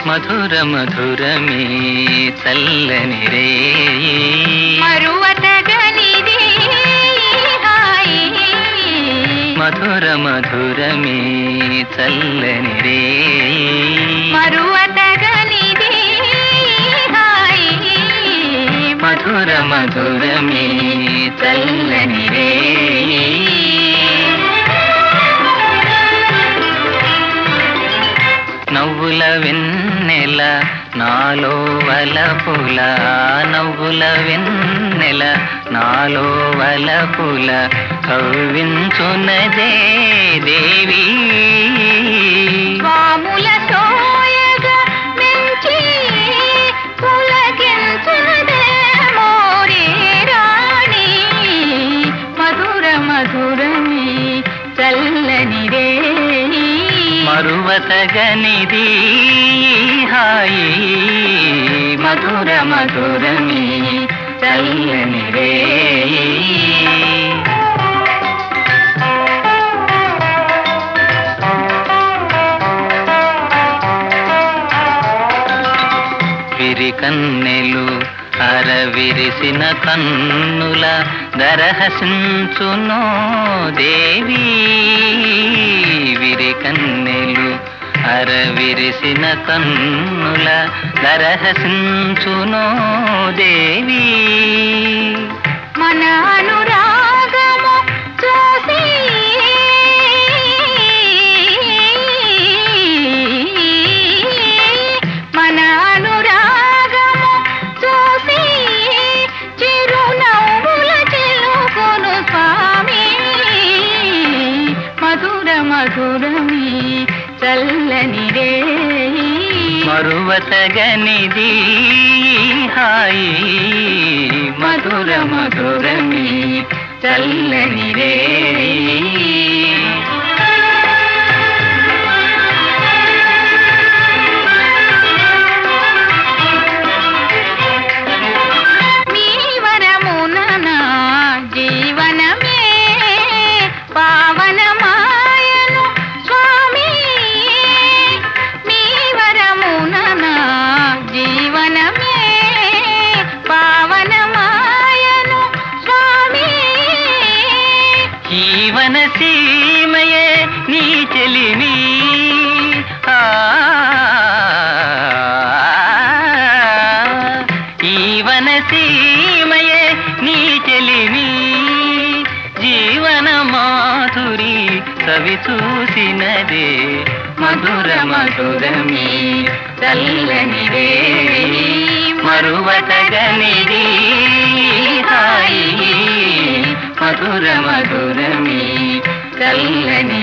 మధుర మధురమే చల్లని రే మరువతగనిది హాయి మధుర మధురమే చల్లని రే మరువతగనిది హాయి మధుర మధురమే చల్లని రే నవ్వుల వెన్నెల నాలో వలపుల నవ్వుల వెన్నెల నాలో వలపుల కవ్వించునదే దేవి స్వాముల సోయగా మెంచి పులకించునదే మోరే రాణి మధుర మధురమి చల్లని రే మరువతగనిది హాయి మధుర మధురమి చల్లని రే విరి కన్నెలు అరవిరిసిన కన్నుల దరహసించునో దేవి విరి కన్నెలు అరవిరిసిన కన్నుల దరహసించునో దేవి మన అనురాగము చూసి మన అనురాగము చూసి చిరునవ్వుల చెలుకొను స్వామి మధుర మధురమి చల్లని రే మరువతగనిది హాయి మధుర మధురమి చల్లని రే మీ వరమున నా జీవనమే పావనమాయను స్వామి మీ వరమున నా జీవనమే పావనమాయను స్వామి జీవన సీమయే నీ చెలిమి ఆ, జీవన సీమయే నీ చెలిమి జీవన మాధురి కవి చూసినదే మధుర మధురమి చల్లని రే మరువతగనిది హాయి మధుర మధురమి చల్లని